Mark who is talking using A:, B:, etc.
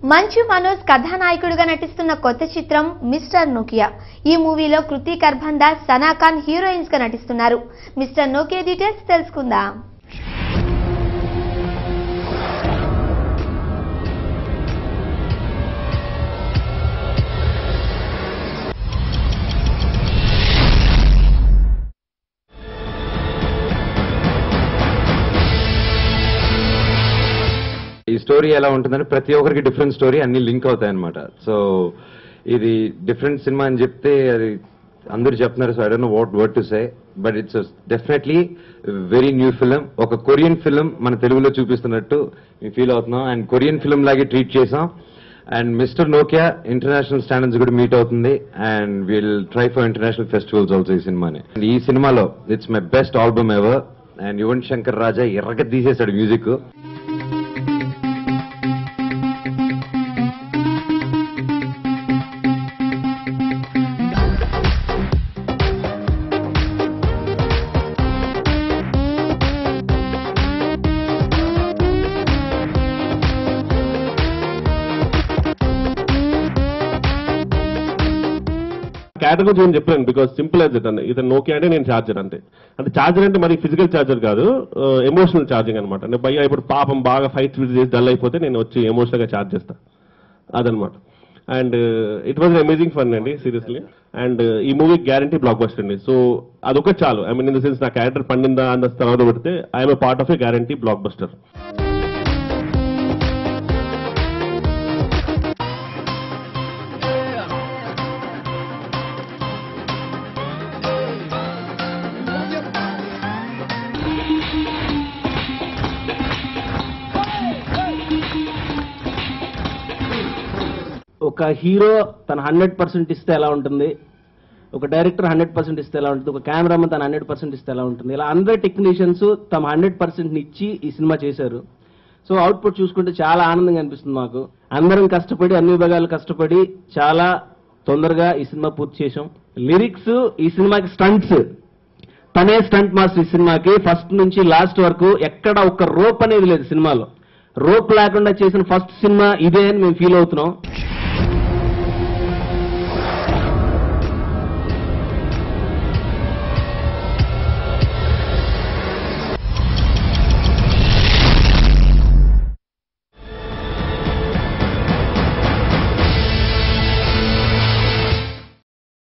A: మంచు మనోజ్ కథానాయకుడిగా నటిస్తున్న కొత్త చిత్రం మిస్టర్ నోకియా ఈ మూవీలో కృతి కర్భందా సనా ఖాన్ హీరోయిన్స్ గా నటిస్తున్నారు మిస్టర్ నోకియా డీటెయిల్స్ తెలుసుకుందాం
B: ఈ స్టోరీ ఎలా ఉంటుందంటే ప్రతి ఒక్కరికి డిఫరెంట్ స్టోరీ అన్ని లింక్ అవుతాయి అనమాట సో ఇది డిఫరెంట్ సినిమా అని చెప్తే అది అందరూ చెప్తున్నారు so I don't know what word to say but it's definitely very new film ఒక కొరియన్ ఫిలిం మన తెలుగులో చూపిస్తున్నట్టు మేము ఫీల్ అవుతున్నాం అండ్ కొరియన్ ఫిలిం లాగే ట్రీట్ చేసాం and mister Nokia international standards కూడా మీట్ అవుతుంది and will try for international festivals also ఈ సినిమాని And ఈ సినిమాలో it's my best album ever and Yuvan Shankar Raja ఎర్రగ తీసేశాడు మ్యూజిక్
C: క్యాటర్ గురించి నేను చెప్పాను బికాస్ సింపుల్ యాజ్ ఇట్ అండి ఇతను నోకియా అంటే నేను ఛార్జర్ అంతే అంటే ఛార్జర్ అంటే మరి ఫిజికల్ ఛార్జర్ కాదు ఎమోషనల్ ఛార్జింగ్ అనమాట అంటే భయ్య ఇప్పుడు పాపం బాగా ఫైట్ చేసి డల్ అయిపోతే నేను వచ్చి ఎమోషనల్ గా ఛార్జ్ చేస్తా అదనమాట and it was amazing fun అండి సీరియస్లీ అండ్ ఈ మూవీ గ్యారంటీ బ్లాక్ బస్టర్ అండి సో అదొక చాలు I mean in the sense నా క్యారెక్టర్ పండిందా అన్న తర్వాత పెడితే I'm part of a guarantee blockbuster
D: ఒక హీరో తన హండ్రెడ్ పర్సెంట్ ఇస్తే ఎలా ఉంటుంది ఒక డైరెక్టర్ హండ్రెడ్ పర్సెంట్ ఇస్తే ఎలా ఉంటుంది ఒక కెమెరామన్ తన హండ్రెడ్ పర్సెంట్ ఇస్తే ఎలా ఉంటుంది ఇలా అందరు టెక్నీషియన్స్ తమ హండ్రెడ్ పర్సెంట్ ఇచ్చి ఈ సినిమా చేశారు సో అవుట్పుట్ చూసుకుంటే చాలా ఆనందంగా అనిపిస్తుంది మాకు అందరం కష్టపడి అన్ని విభాగాలు కష్టపడి చాలా తొందరగా ఈ సినిమా పూర్తి చేశాం లిరిక్స్ ఈ సినిమాకి స్టంట్స్ తనే స్టంట్ మాస్టర్ ఈ సినిమాకి ఫస్ట్ నుంచి లాస్ట్ వరకు ఎక్కడ ఒక రోప్ అనేది లేదు సినిమాలో రోప్ లేకుండా చేసిన ఫస్ట్ సినిమా ఇదే అని మేము ఫీల్ అవుతున్నాం